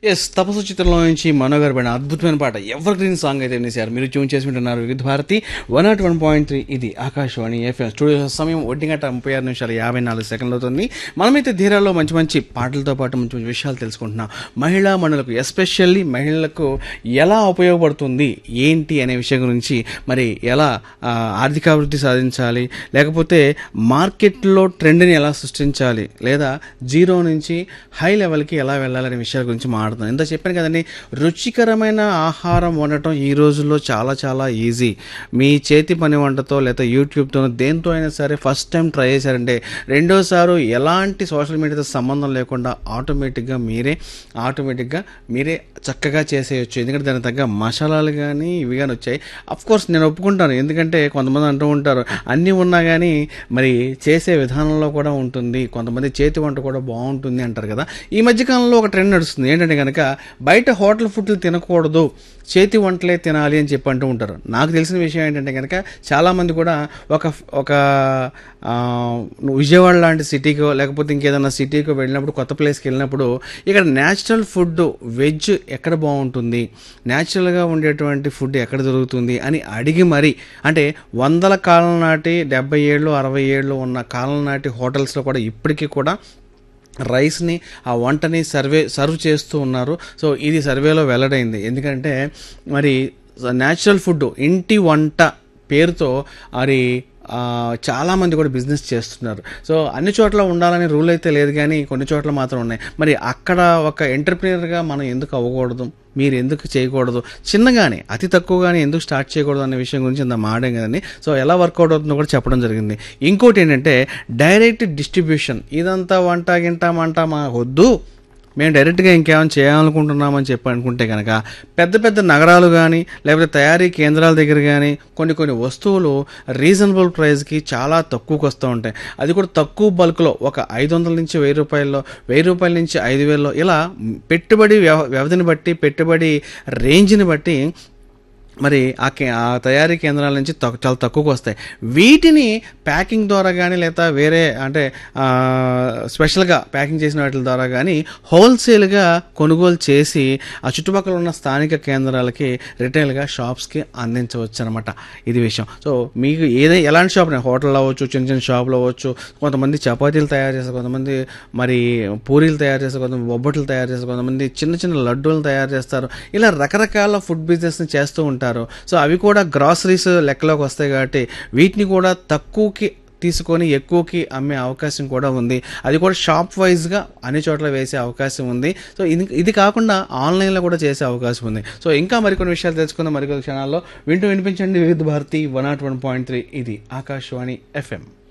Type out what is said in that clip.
yes తపస్సు చిత్రంలో నుంచి మనోగర్ పడిన అద్భుతమైన పాట ఎవర్ గ్రీన్ సాంగ్ అయితే వినేశారు మీరు ట్యూన్ చేసి వింటున్నారు Vividh Bharati one naught one point three ఇది ఆకాశవాణి ఎఫ్ఎం స్టూడియో సమయం ఒంటి గంట ముప్పై ఆరు నిమిషాలు యాభై నాలుగు సెకండ్లు అవుతుంది మనమైతే ధీరాలో మంచి మంచి పాటలతో పాటు మంచి మంచి విషయాలు తెలుసుకుంటున్నాం మహిళా మనులకు ఎస్పెషల్లీ మహిళలకు ఎలా ఉపయోగపడుతుంది ఏంటి అనే విషయం గురించి మరి ఎలా ఆ, ఆర్థికాభివృద్ధి సాధించాలి లేకపోతే మార్కెట్లో ట్రెండ్ని ఎలా సృష్టించాలి లేదా జీరో నుంచి హై లెవెల్కి ఎలా వెళ్ళాలనే విషయాల గురించి మాట్లాడుతున్నాం ఇంత చెప్పాను కదండి రుచికరమైన ఆహారం వండటం ఈ రోజుల్లో చాలా చాలా ఈజీ మీ చేతి పని వంటతో లేదా యూట్యూబ్తో దేంతో అయినా సరే ఫస్ట్ టైం ట్రై చేశారంటే రెండోసారి ఎలాంటి సోషల్ మీడియాతో సంబంధం లేకుండా ఆటోమేటిక్గా మీరే ఆటోమేటిక్గా మీరే చక్కగా చేసేయచ్చు ఎందుకంటే దానికి తగ్గ మసాలాలు కానీ ఇవి కానీ వచ్చాయి అఫ్ కోర్స్ నేను ఒప్పుకుంటాను ఎందుకంటే కొంతమంది అంటూ ఉంటారు అన్నీ ఉన్నా కానీ మరి చేసే విధానంలో కూడా ఉంటుంది కొంతమంది చేతి వంట కూడా బాగుంటుంది అంటారు కదా ఈ మధ్యకాలంలో ఒక ట్రెండ్ నడుస్తుంది ఏంటంటే కనుక బయట హోటల్ ఫుడ్లు తినకూడదు చేతి వంటలే తినాలి అని చెప్పి అంటూ ఉంటారు నాకు తెలిసిన విషయం ఏంటంటే కనుక చాలామంది కూడా ఒక ఒక ఆ, విజయవాడ లాంటి సిటీకో లేకపోతే ఇంకేదైనా సిటీకో వెళ్ళినప్పుడు కొత్త ప్లేస్కి వెళ్ళినప్పుడు ఇక్కడ న్యాచురల్ ఫుడ్ వెజ్ ఎక్కడ బాగుంటుంది న్యాచురల్గా ఉండేటువంటి ఫుడ్ ఎక్కడ దొరుకుతుంది అని అడిగి మరి అంటే వందల కాలం నాటి డెబ్బై ఏళ్ళు అరవై ఏళ్ళు ఉన్న కాలం నాటి హోటల్స్లో కూడా ఇప్పటికీ కూడా రైస్ని ఆ వంటని సర్వే సర్వ్ చేస్తూ ఉన్నారు సో ఇది సర్వేలో వెల్లడైంది ఎందుకంటే మరి న్యాచురల్ ఫుడ్ ఇంటి వంట పేరుతో మరి ఆ, చాలామంది కూడా బిజినెస్ చేస్తున్నారు సో అన్ని చోట్ల ఉండాలని రూల్ అయితే లేదు కానీ కొన్ని చోట్ల మాత్రం ఉన్నాయి మరి అక్కడ ఒక ఎంటర్ప్రీనర్గా మనం ఎందుకు అవ్వకూడదు మీరు ఎందుకు చేయకూడదు చిన్నగానే అతి తక్కువగానే ఎందుకు స్టార్ట్ చేయకూడదు అనే విషయం గురించి ఇంత మాడాం కదండి సో ఎలా వర్కౌట్ అవుతుందో కూడా చెప్పడం జరిగింది ఇంకోటి ఏంటంటే డైరెక్ట్ డిస్ట్రిబ్యూషన్ ఇదంతా వంట గింట మంట మా వద్దు మేము డైరెక్ట్గా ఇంకేమైనా చేయాలనుకుంటున్నామని చెప్పి అనుకుంటే కనుక పెద్ద పెద్ద నగరాలు కానీ లేకపోతే తయారీ కేంద్రాల దగ్గర కానీ కొన్ని కొన్ని వస్తువులు రీజనబుల్ ప్రైస్కి చాలా తక్కువకి వస్తూ ఉంటాయి అది కూడా తక్కువ బల్క్లో ఒక ఐదు వందల నుంచి వెయ్యి రూపాయల్లో వెయ్యి రూపాయల నుంచి ఐదు వేల్లో ఇలా పెట్టుబడి వ్యవ వ్యవధిని బట్టి పెట్టుబడి రేంజ్ని బట్టి మరి ఆ కే ఆ తయారీ కేంద్రాల నుంచి తక్కు- చాలా తక్కువకు వస్తాయి వీటిని ప్యాకింగ్ ద్వారా కానీ లేదా వేరే అంటే ఆ, స్పెషల్గా ప్యాకింగ్ చేసిన వాటి ద్వారా కానీ హోల్సేల్గా కొనుగోలు చేసి ఆ చుట్టుపక్కల ఉన్న స్థానిక కేంద్రాలకి రిటైల్గా షాప్స్కి అందించవచ్చు అనమాట ఇది విషయం సో మీకు ఏదైనా ఎలాంటి షాప్ హోటల్ అవ్వచ్చు చిన్న చిన్న షాపులు అవ్వచ్చు కొంతమంది చపాతీలు తయారు చేస్తారు కొంతమంది మరి పూరీలు తయారు చేస్తారు కొంతమంది బొబ్బట్లు తయారు చేస్తారు కొంతమంది చిన్న చిన్న లడ్డూలు తయారు చేస్తారు ఇలా రకరకాల ఫుడ్ బిజినెస్ని చేస్తూ ఉంటారు సో అవి కూడా గ్రాసరీస్ లెక్కలోకి వస్తాయి కాబట్టి వీటిని కూడా తక్కువకి తీసుకొని ఎక్కువకి అమ్మే అవకాశం కూడా ఉంది అది కూడా షాప్ వైజ్గా అన్ని చోట్ల వేసే అవకాశం ఉంది సో ఇది ఇది కాకుండా ఆన్లైన్లో కూడా చేసే అవకాశం ఉంది సో ఇంకా మరికొన్ని విషయాలు తెలుసుకుందాం మరికొన్ని క్షణాల్లో వింటూ వినిపించండి Vividh Bharati one naught one point three ఇది ఆకాశవాణి ఎఫ్ఎం